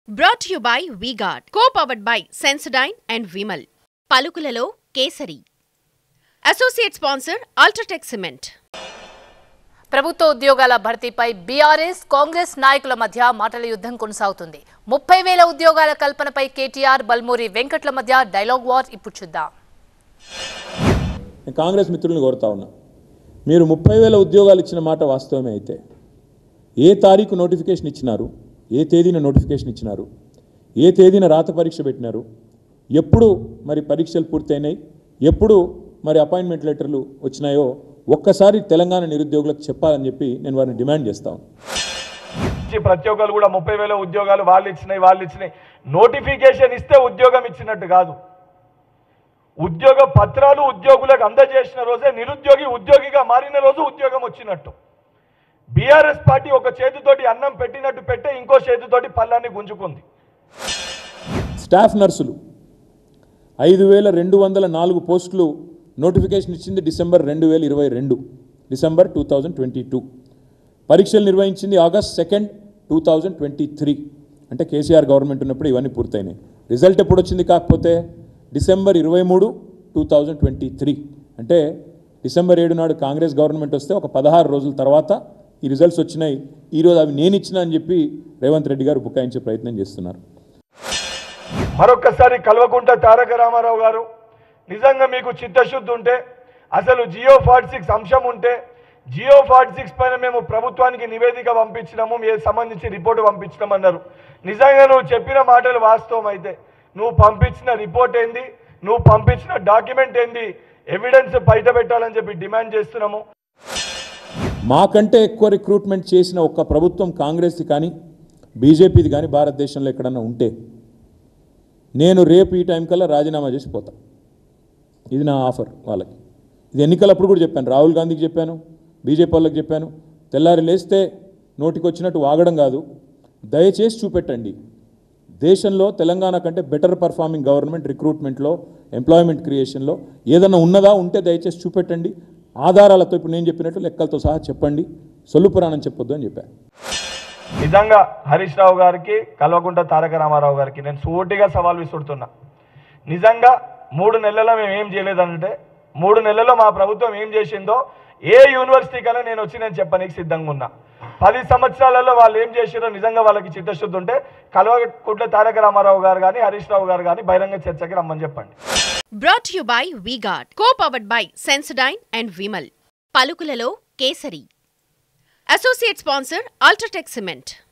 brought you by V Guard co powered by Sensodyne and Vimal పలుకులలో Kesari associate sponsor UltraTech cement ప్రభుత్వ ఉద్యోగాల భర్తీపై BRS Congress నాయకుల మధ్య మాటల యుద్ధం కొనసాగుతుంది ముప్పై వేల ఉద్యోగాల కల్పనపై కేటీఆర్ బల్మూరి వెంకట్ల మధ్య డైలాగ్ వార్ ఇప్పుడు చూద్దాం నేను కాంగ్రెస్ మిత్రులను కోరుతా ఉన్నా మీరు ముప్పై వేల ఉద్యోగాలు ఇచ్చిన మాట వాస్తవమే అయితే ఏ తారీఖు నోటిఫికేషన్ ఇచ్చినారు ఏ తేదీన నోటిఫికేషన్ ఇచ్చినారు ఏ తేదీన రాత పరీక్ష పెట్టినారు ఎప్పుడు మరి పరీక్షలు పూర్తయినాయి ఎప్పుడు మరి అపాయింట్మెంట్ లెటర్లు వచ్చినాయో ఒక్కసారి తెలంగాణ నిరుద్యోగులకు చెప్పాలని చెప్పి నేను వారిని డిమాండ్ చేస్తాను ఇచ్చి ప్రతి ఒక్కరు కూడా ముప్పై వేల ఉద్యోగాలు వాళ్ళు ఇచ్చినాయి వాళ్ళు ఇచ్చినాయి నోటిఫికేషన్ ఇస్తే ఉద్యోగం ఇచ్చినట్టు కాదు ఉద్యోగ పత్రాలు ఉద్యోగులకు అందజేసిన రోజే నిరుద్యోగి ఉద్యోగిగా మారిన రోజు ఉద్యోగం వచ్చినట్టు బీఆర్ఎస్ పార్టీ ఒక చేతితోటి అన్నం పెట్టినట్టు పెట్టే ఇంకో చేతితోటి పల్లాన్ని గుంజుకుంది స్టాఫ్ నర్సులు ఐదు వేల రెండు వందల నాలుగు పోస్టులు నోటిఫికేషన్ ఇచ్చింది డిసెంబర్ రెండు వేల ఇరవై రెండు December two thousand twenty two పరీక్షలు నిర్వహించింది August second two thousand twenty three అంటే కేసీఆర్ గవర్నమెంట్ ఉన్నప్పుడు ఇవన్నీ పూర్తయినాయి రిజల్ట్ ఎప్పుడు వచ్చింది కాకపోతే డిసెంబర్ ఇరవై మూడు టూ థౌజండ్ ట్వంటీ త్రీ అంటే డిసెంబర్ ఏడు నాడు కాంగ్రెస్ గవర్నమెంట్ వస్తే ఒక పదహారు రోజుల తర్వాత ఈ రిజల్ట్స్ వచ్చినాయి ఈరోజు అవి నేను ఇచ్చిన అని చెప్పి రేవంత్ రెడ్డి గారు బుకాయించే ప్రయత్నం చేస్తున్నారు మరొక్కసారి కల్వకుంట తారక రామారావు గారు నిజంగా మీకు చిత్తశుద్ధి ఉంటే అసలు జియో ఫార్టీ సిక్స్ అంశం ఉంటే జియో ఫార్టీ సిక్స్ పైన మేము ప్రభుత్వానికి నివేదిక పంపించినాము మీ సంబంధించి రిపోర్టు పంపించినామన్నారు నిజంగా నువ్వు చెప్పిన మాటలు వాస్తవం అయితే నువ్వు పంపించిన రిపోర్ట్ ఏంది నువ్వు పంపించిన డాక్యుమెంట్ ఏంది ఎవిడెన్స్ బయట పెట్టాలని చెప్పి డిమాండ్ చేస్తున్నాము మాకంటే ఎక్కువ రిక్రూట్మెంట్ చేసిన ఒక్క ప్రభుత్వం కాంగ్రెస్ది కానీ బీజేపీది కానీ భారతదేశంలో ఎక్కడన్నా ఉంటే నేను రేపు ఈ టైం కల్లా రాజీనామా చేసి పోతా ఇది నా ఆఫర్ వాళ్ళకి ఇది ఎన్నికలప్పుడు కూడా చెప్పాను రాహుల్ గాంధీకి చెప్పాను బీజేపీ వాళ్ళకి చెప్పాను తెల్లారి లేస్తే నోటికి వచ్చినట్టు వాగడం కాదు దయచేసి చూపెట్టండి దేశంలో తెలంగాణ కంటే బెటర్ పర్ఫార్మింగ్ గవర్నమెంట్ రిక్రూట్మెంట్లో ఎంప్లాయ్మెంట్ క్రియేషన్లో ఏదైనా ఉన్నదా ఉంటే దయచేసి చూపెట్టండి ఆధారాలతో ఇప్పుడు నేను చెప్పినట్టు లెక్కలతో సహా చెప్పండి సొల్లు పురాణం చెప్పొద్దు అని చెప్పాను నిజంగా హరీష్ రావు గారికి కల్వకుంట తారక రామారావు గారికి నేను సూటిగా సవాల్ విసురుతున్నా నిజంగా మూడు నెలల్లో మేము ఏం చేయలేదంటే మూడు నెలల్లో మా ప్రభుత్వం ఏం చేసిందో ఏ యూనివర్సిటీ కన్నా నేను వచ్చి నేను చెప్పనీకి సిద్ధంగా ఉన్నా పది సంవత్సరాలలో వాళ్ళు ఏం చేసిరో నిజంగా వాళ్ళకి చిత్తశుద్ధి ఉంటే కల్వకుంట్ల తారక రామారావు గారు కానీ హరీష్ రావు గారు కానీ బహిరంగ చర్చకి రమ్మని చెప్పండి brought you by V Guard co powered by Sensodyne and Vimal పలుకులలో Kesari associate sponsor UltraTech cement